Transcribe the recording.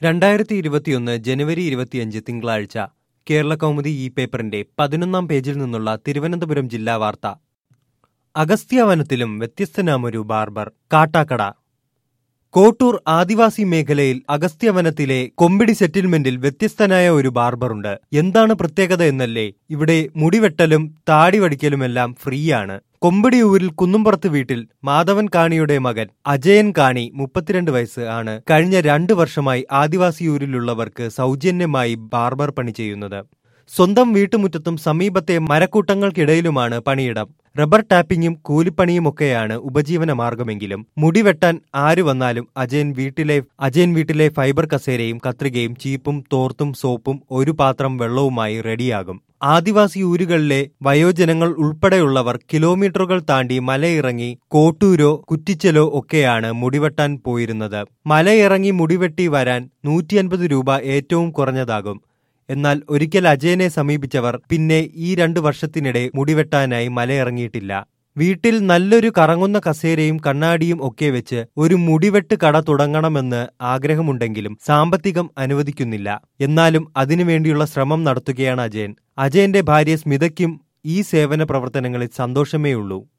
രണ്ടായിരത്തി ഇരുപത്തിയൊന്ന് ജനുവരി ഇരുപത്തിയഞ്ച് തിങ്കളാഴ്ച കേരള കൗമുദി ഈ പേപ്പറിന്റെ പതിനൊന്നാം പേജിൽ നിന്നുള്ള തിരുവനന്തപുരം ജില്ലാ വാർത്ത അഗസ്ത്യാവനത്തിലും വ്യത്യസ്തനാമൊരു ബാർബർ കാട്ടാക്കട കോട്ടൂർ ആദിവാസി മേഖലയിൽ അഗസ്ത്യവനത്തിലെ കൊമ്പിടി സെറ്റിൽമെന്റിൽ വ്യത്യസ്തനായ ഒരു ബാർബറുണ്ട് എന്താണ് പ്രത്യേകത എന്നല്ലേ ഇവിടെ മുടിവെട്ടലും താടി വടിക്കലുമെല്ലാം ഫ്രീയാണ് കൊമ്പിടി ഊരിൽ കുന്നുംപുറത്ത് വീട്ടിൽ മാധവൻ കാണിയുടെ മകൻ അജയൻ കാണി മുപ്പത്തിരണ്ട് വയസ്സ് ആണ് കഴിഞ്ഞ രണ്ടു വർഷമായി ആദിവാസി ഊരിലുള്ളവർക്ക് സൗജന്യമായി ബാർബർ പണി ചെയ്യുന്നത് സ്വന്തം വീട്ടുമുറ്റത്തും സമീപത്തെ മരക്കൂട്ടങ്ങൾക്കിടയിലുമാണ് പണിയിടം റബ്ബർ ടാപ്പിംഗും കൂലിപ്പണിയുമൊക്കെയാണ് ഉപജീവന മാർഗമെങ്കിലും മുടിവെട്ടാൻ ആര് വന്നാലും അജയൻ വീട്ടിലെ അജയൻ വീട്ടിലെ ഫൈബർ കസേരയും കത്രികയും ചീപ്പും തോർത്തും സോപ്പും ഒരു പാത്രം വെള്ളവുമായി റെഡിയാകും ആദിവാസി ഊരുകളിലെ വയോജനങ്ങൾ ഉൾപ്പെടെയുള്ളവർ കിലോമീറ്ററുകൾ താണ്ടി മലയിറങ്ങി കോട്ടൂരോ കുറ്റിച്ചലോ ഒക്കെയാണ് മുടിവെട്ടാൻ പോയിരുന്നത് മലയിറങ്ങി മുടിവെട്ടി വരാൻ നൂറ്റി രൂപ ഏറ്റവും കുറഞ്ഞതാകും എന്നാൽ ഒരിക്കൽ അജയനെ സമീപിച്ചവർ പിന്നെ ഈ രണ്ടു വർഷത്തിനിടെ മുടിവെട്ടാനായി മലയിറങ്ങിയിട്ടില്ല വീട്ടിൽ നല്ലൊരു കറങ്ങുന്ന കസേരയും കണ്ണാടിയും ഒക്കെ വെച്ച് ഒരു മുടിവെട്ട് കട തുടങ്ങണമെന്ന് ആഗ്രഹമുണ്ടെങ്കിലും സാമ്പത്തികം അനുവദിക്കുന്നില്ല എന്നാലും അതിനുവേണ്ടിയുള്ള ശ്രമം നടത്തുകയാണ് അജയൻ അജയന്റെ ഭാര്യ സ്മിതയ്ക്കും ഈ സേവന പ്രവർത്തനങ്ങളിൽ സന്തോഷമേയുള്ളൂ